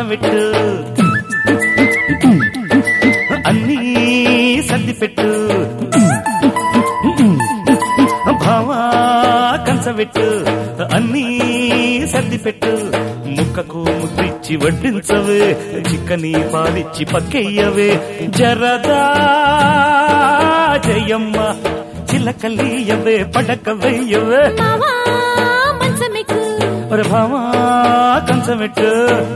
పెట్టు అన్నీ సర్ది పెట్టు భావా కంచబెట్టు అన్నీ సర్ది పెట్టు ముక్కకు ముద్దిచ్చి వడ్డించవే చిక్కని పాలిచ్చి పక్కెయ్యవే జరదా జయమ్మ చిలకలీయవే పడక వెయ్యవే మావా మంచమెక్కు ఒరే భావా కంచబెట్టు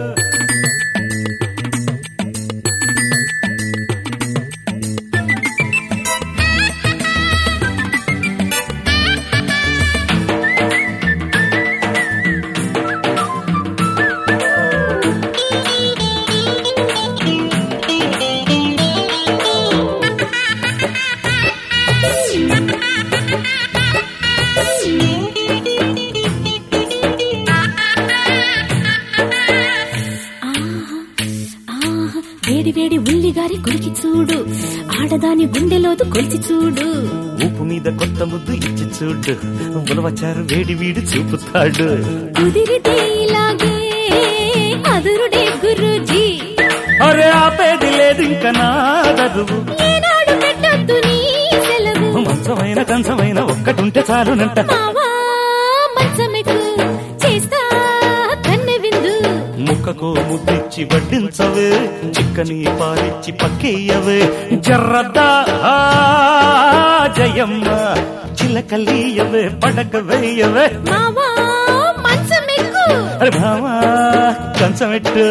ఆహా, వేడి వేడి ఉల్లిగారి కొలికి చూడు ఆడదాని గుండెలోదు కొలిచి చూడు ఊపు మీద కొత్త ముద్దు ఇచ్చి చూడు ఉలవచారు వేడి వీడి చూపుతాడు కుదిరితే ఇలాగే అదురుడే గురుజీ అరే ఆపేది లేదు ఇంక నా దరువు ఏనాడు పెట్టొద్దు నీ సెలవు మంచమైన కంచమైన ఒక్కటుంటే చాలునంట మావా మంచమెక్కు చేస్తా కన్నె విందు ముక్కకు ముద్దిచ్చి వడ్డించవే చిక్కని పాలిచ్చి పక్కేయవే జర్రద్దా ఆ, జయమ్మ చిలకలీయవే పడక వేయవే మావా మంచమెక్కు అరే భామా కంచమెట్టు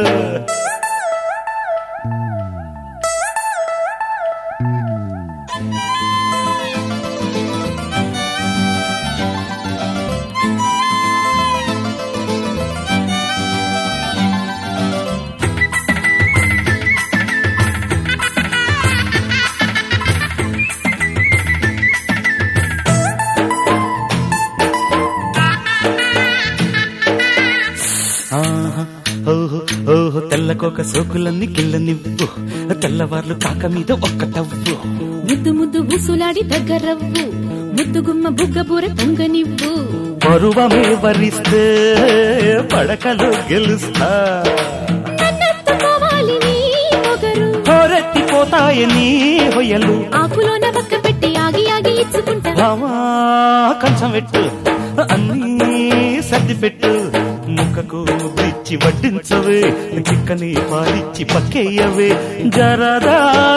ఆహా, ఓహో ఓహో తెల్లకోక సోకులన్నీ కిళ్ళనివ్వు తెల్లవార్లు కాక మీద ఒక్క తవ్వు ముద్దు ముద్దు ఊసులాడి దగ్గరవ్వు ముద్దు గుమ్మ బుగ్గ బూర పొంగనివ్వు పరువమే వరిస్తే పడకలు గెలుస్తా నన్నెత్తుకోవాలి నీ పొగరు హోరెత్తిపోతాయని హొయ్యలు ఆకులోన పక్క పెట్టి ఆగి ఆగి ఇచ్చుకుంటా భామా కంచం పెట్టు అన్నీ సర్ది పెట్టు ముక్కకు ముద్దిచ్చి వడ్డించవే చిక్కని పాలిచ్చి పక్కేయవే జరదా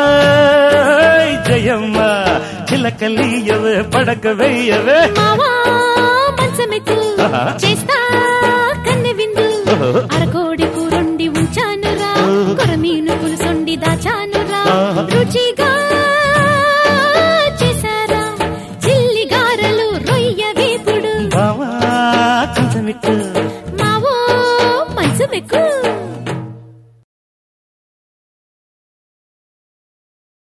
జయమ్మ చిలకలీయవే పడక వేయవే మావా మంచమెక్కు ఆహా. చేస్తా కన్నె విందు ఓహో. అరకోడి కూరొండి ఉంచానురా ఓహో. కొరమీను పులుసొండి దాచానురా ఆహా. రుచిగా